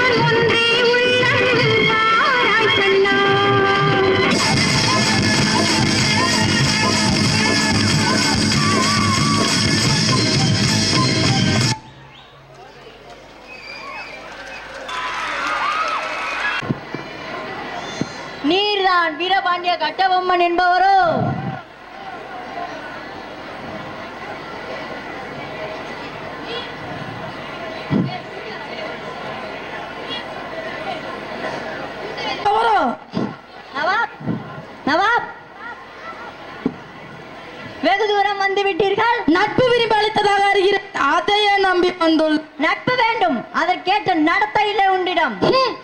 நான் ஒன்றே உள்ளம் வாராய் கண்ணா நீர்தான் வீரபாண்டிய கட்டபொம்மன் என்பவரோ அவரோ நவாப் நவாப் வெகு தூரம் வந்து விட்டீர்கள் நட்பு விரும்பி அளித்ததாக அறிகிறேன் அதையே நம்பி வந்துள் நட்பு வேண்டும் அதற்கேற்ற நடத்தையிலே உண்டிடம்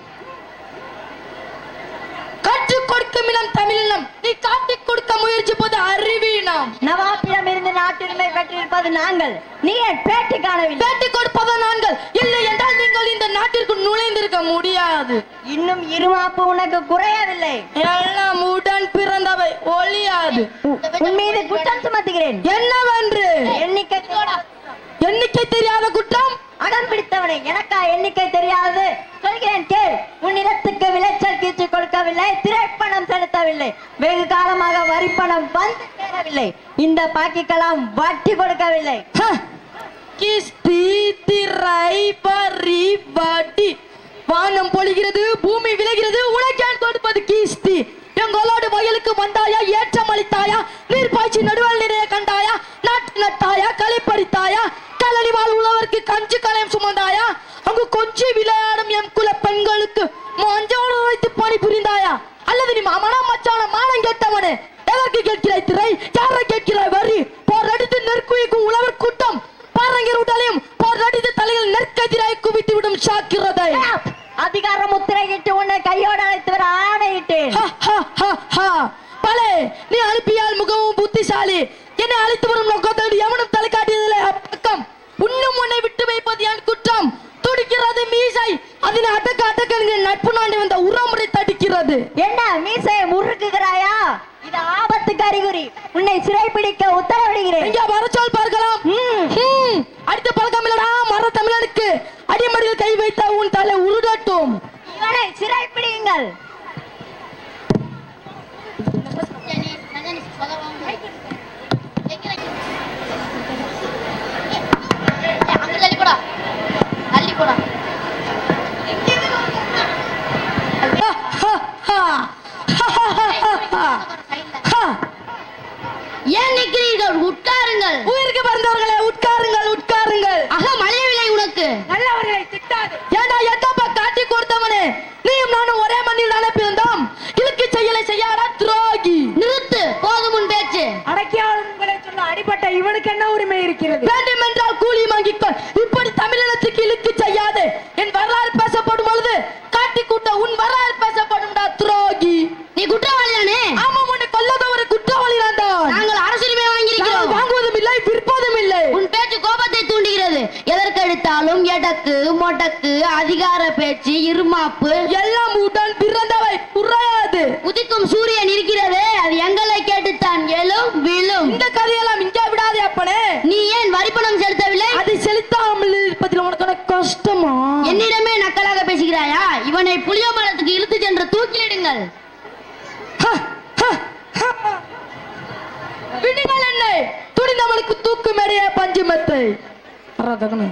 கற்றுக் கொடுக்கும் இனம் தமிழினம் நீ காட்டிக் கொடுக்க முயற்சிப்பது அறிவீனம் நவாப்பிடம் இருந்து நாட்டுரிமை பெற்றிருப்பது நாங்கள் நீ ஏன் பேட்டி காணவில்லை பேட்டி கொடுப்பது நாங்கள் இல்லை என்றால் நீங்கள் இந்த நாட்டிற்குள் நுழைந்திருக்க முடியாது இன்னும் இருமாப்பு உனக்கு குறையவில்லை எல்லாம் உடன் பிறந்தவை ஒழியாது உன் மீது குற்றம் சுமத்துகிறேன் என்னவென்று எண்ணிக்கை எண்ணிக்கை தெரியாத குற்றம் அடம் பிடித்தவனே எனக்கா எண்ணிக்கை தெரியாது சொல்கிறேன் கேள் உன் நிலத்துக்கு விளைச்சல் கீச்சு கொடுக்கவில்லை திரைப்பணம் செலுத்தவில்லை வெகு காலமாக வரிப்பணம் வந்து சேரவில்லை இந்த பாக்கிக்கெல்லாம் வட்டி கொடுக்கவில்லை ஹ! கிஸ்தி திரை பரி வட்டி வானம் பொழிகிறது பூமி விளைகிறது உனக்கேன் கொடுப்பது கிஸ்தி எங்களோடு வயலுக்கு வந்தாயா ஏற்றம் அளித்தாயா நீர் பாய்ச்சி நடுவல் நிறைய கண்டாயா நாட்டு நட்டாயா களை பறித்தாயா கலனி வாழ் உழவருக்கு கஞ்சி கலையம் சுமந்தாயா அங்கு கொஞ்சி விளையாடும் எம் குல பெண்களுக்கு மஞ்சள் வைத்து பணி புரிந்தாயா அல்லது நீ மாமனா மச்சான மானம் கேட்டவனே எதற்கு கேட்கிறாய் திரை யாரை கேட்கிறாய் வரி போர் அடித்து நெற்குவிக்கும் உழவர் கூட்டம் பாரங்கர் உடலையும் போர் அடித்து தலையில் நெற்கதிராய் குவித்து விடும் சாக்கிறதை அதிகார முத்திரையிட்டு உன்னை கையோடு அழைத்து வர ஆணையிட்டேன் ஹ, ஹ, ஹ, ஹ. பலே நீ அனுப்பியால் முகமும் புத்திசாலி என்னை அழைத்து வரும் நோக்கத்தோடு எவனும் தலை காட்டியதில்லை அப்பக்கம் உன்னும் உன்னை விட்டு வைப்பது என் குற்றம் துடிக்கிறது மீசை அதனை அடக்க அடக்க என்கிற நட்பு நாண்டி வந்த உரமுறை தடுக்கிறது என்ன மீசையை முறுக்குகிறாயா இது ஆபத்துக்கு அறிகுறி உன்னை சிறைப்பிடிக்க உத்தரவிடுகிறேன் இங்க வர சொல் பார்க்கலாம் ம். ம். அடுத்த பழக்கம் இல்லடா மர தமிழனுக்கு அடிமடியில் கை வைத்த உன் தலை உருடட்டும் இவனை சிறைப்பிடியுங்கள் ஹ, ஹ, ஹ. ஹ, ஹ, ஹ, ஹ. ஹ. ஏன் நிற்கிறீர்கள் உட்காருங்கள் உயிருக்கு பிறந்தவர்களே உட்காருங்கள் உட்காருங்கள் அக மலையவில்லை உனக்கு நல்லவர்களை திட்டாது ஏண்டா எட்டப்பா காட்டி கொடுத்தவனே நீயும் நானும் ஒரே மண்ணில் தானே பிறந்தோம் இழுக்கு செயலை செய்யாடா துரோகி நிறுத்து போதும் உன் பேச்சு அடக்கியாளர்களை சொன்ன அடிப்பட்ட இவனுக்கு என்ன உரிமை இருக்கிறது வேண்டும் என்றால் கூலி வாங்கிக்கொள் இப்படி தமிழினத்துக்கு இழுக்கு செய்யாது என் வரலாறு பேசப்படும் பொழுது காட்டி கூட்ட உன் வரலாறு பேசப்படும்டா துரோகி நீ குற்றவாளி தானே ஆமா உன்னை கொல்லாத ஒரு குற்றவாளி நான் தான் நாங்கள் அரசுரிமை நாங்கள் வாங்கியிருக்கிறோம் வாங்குவதும் இல்லை விற்பதும் இல்லை உன் பேச்சு கோபத்தை தூண்டுகிறது எதற்கெடுத்தாலும் எடக்கு மொடக்கு அதிகார பேச்சு இருமாப்பு எல்லாம் உடன் பிறந்தவை குறையாது உதிக்கும் சூரியன் இருக்கிறதே அது எங்களை கேட்டுத்தான் எழும் விழும் இந்த கதையெல்லாம் இங்கே விடாதே அப்பனே நீ ஏன் வரிப்பணம் செலுத்தவில்லை அதை செலுத்தாமல் இருப்பதில் உனக்கு என்ன கஷ்டமா என்னிடமே நக்கலாக பேசுகிறாயா இவனை புளிய மரத்துக்கு இழுத்து சென்று தூக்கிலிடுங்கள் ஹ, ஹ, ஹ. விடுங்கள் என்னை துணிந்தவளுக்கு தூக்கு மேடைய பஞ்சுமத்தை அறதகனு.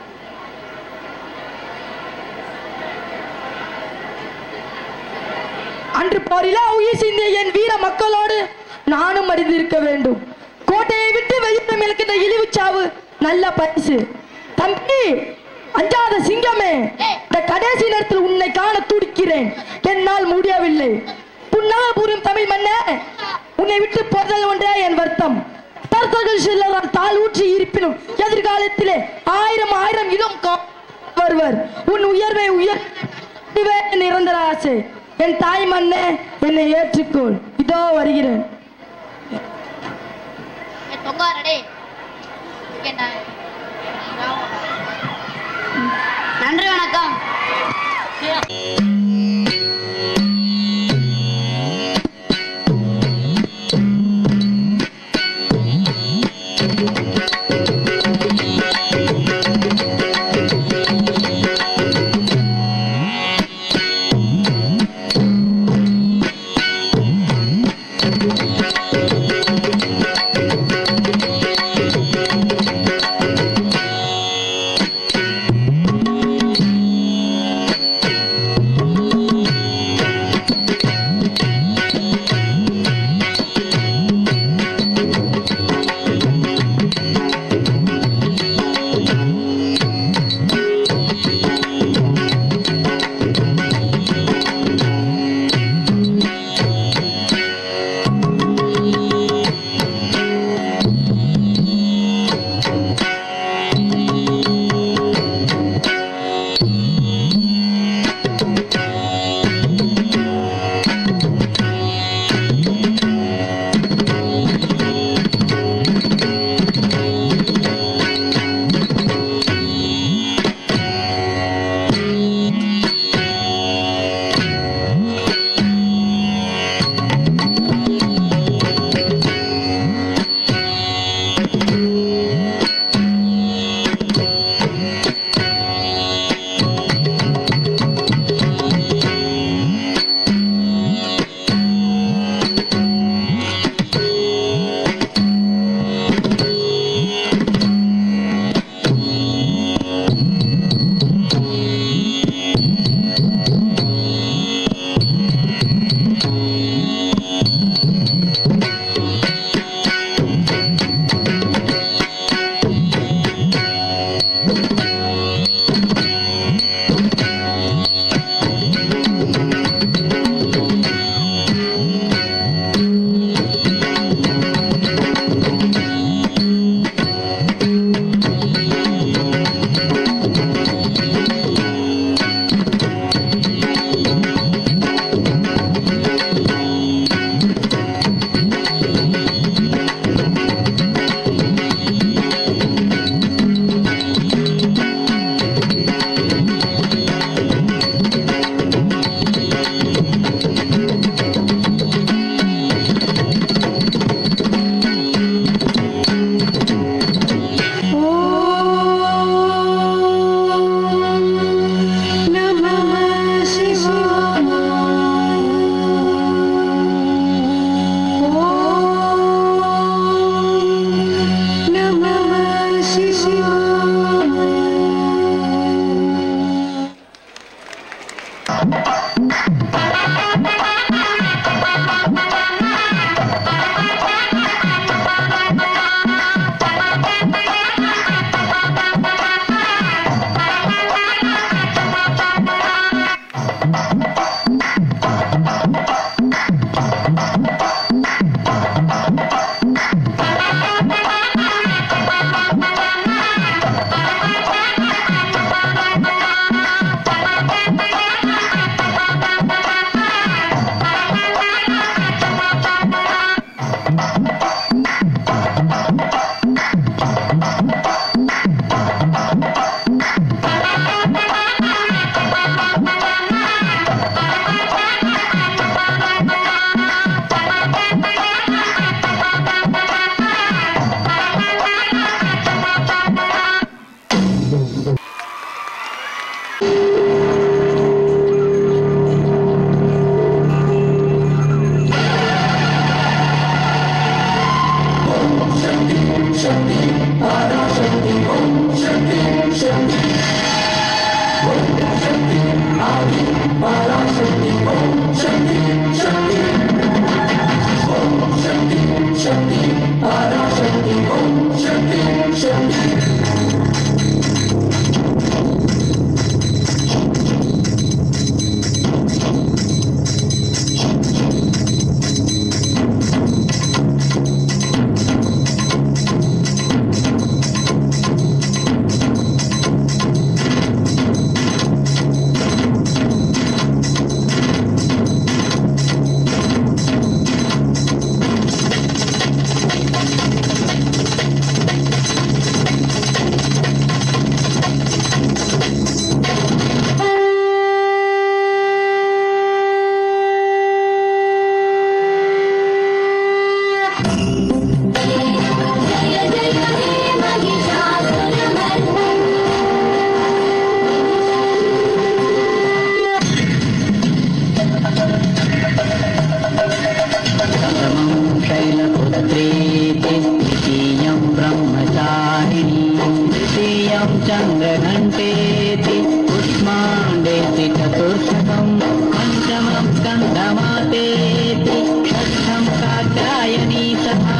அன்று போரில உயிர் சிந்திய என் வீர மக்களோடு நானும் அறிந்திருக்க வேண்டும் கோட்டையை விட்டு வெளியே மிளக்கின்ற இழிவு சாவு நல்ல பரிசு தம்பி அஞ்சாத சிங்கமே இந்த கடைசி நேரத்தில் உன்னை காண துடிக்கிறேன் என்னால் முடியவில்லை புன்னகபூரும் தமிழ் மன்ன உன்னை விட்டு போதல் ஒன்றே என் வருத்தம் தர்த்தர்கள் சிலரால் தாள் ஊற்றி இருப்பினும் எதிர்காலத்திலே ஆயிரம் ஆயிரம் இளம் கா- வருவர் உன் உயர்வை உயர் இதுவே நிரந்தர ஆசை என் தாய் மண்ணே என்னை ஏற்றுக்கொள் இதோ வருகிறேன் நன்றி வணக்கம் शैलपुत्रेति द्वितीयं ब्रह्मचारिणी तृतीयं चन्द्रघण्टेति कुष्माण्डेति चतुर्थकं पञ्चमं स्कन्दमातेति षष्ठं कात्यायनी तथा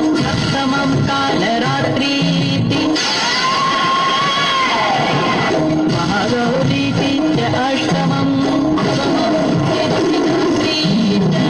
सप्तमं कालरात्रीति महागौरीति च अष्टमं नवमं चेत्तिकात्री च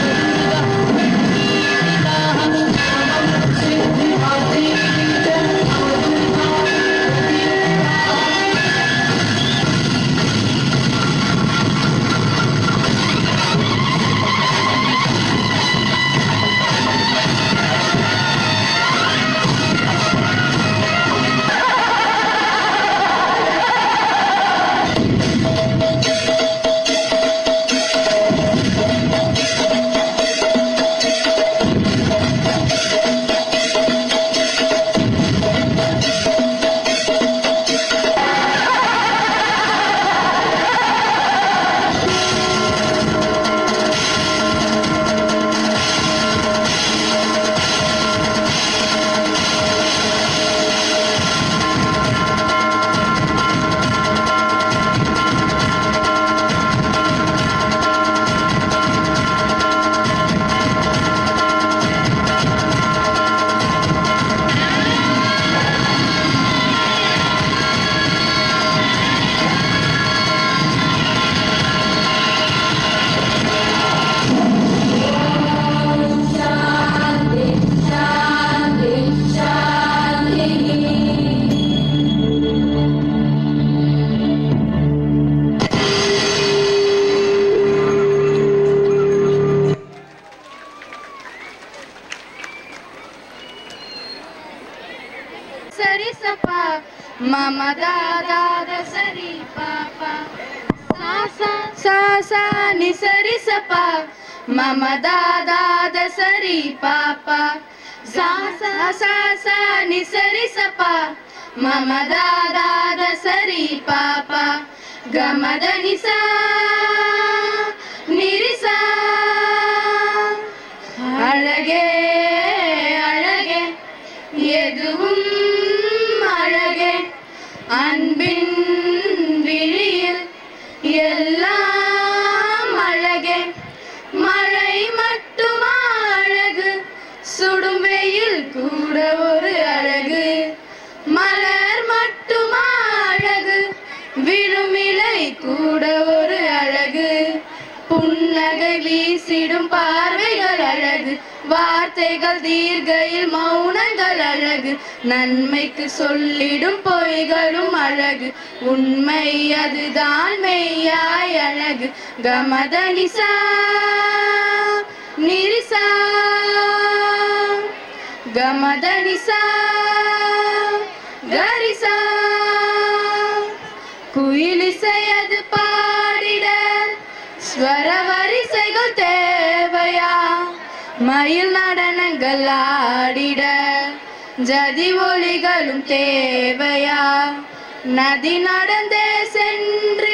ಸರಿ ಸಪ ಮಮ ದಾದಾದ ಸರಿ ಪಾಪ ಸಾ ಸಾ ನಿ ಸರಿ ಸಪ ಮಮ ದಾದಾದ ಸರಿ ಪಾಪ ಸಾ ಸಾ ಸಾ ಸಾ ನಿ ಸರಿ ಸಪ ಮಮ ದಾದಾದ ಸರಿ ಪಾಪ ಗಮದ ನಿಸಾ ನಿರಿಸಾ அழகே அழகே எதுவும் அழகே அன்பின் விழியில் எல்லாம் கூட ஒரு அழகு புன்னகை வீசிடும் பார்வைகள் அழகு வார்த்தைகள் தீர்க்கையில் மௌனங்கள் அழகு நன்மைக்கு சொல்லிடும் பொய்களும் அழகு உண்மை அதுதான் மெய்யாய் அழகு கமதனிசா நிரிசா கமதனிசா கரிசா குயிலிசையது பாடிட ஸ்வர வரிசைகள் தேவையா மயில் நடனங்கள் ஆடிட ஜதி ஒளிகளும் தேவையா நதி நடந்தே சென்று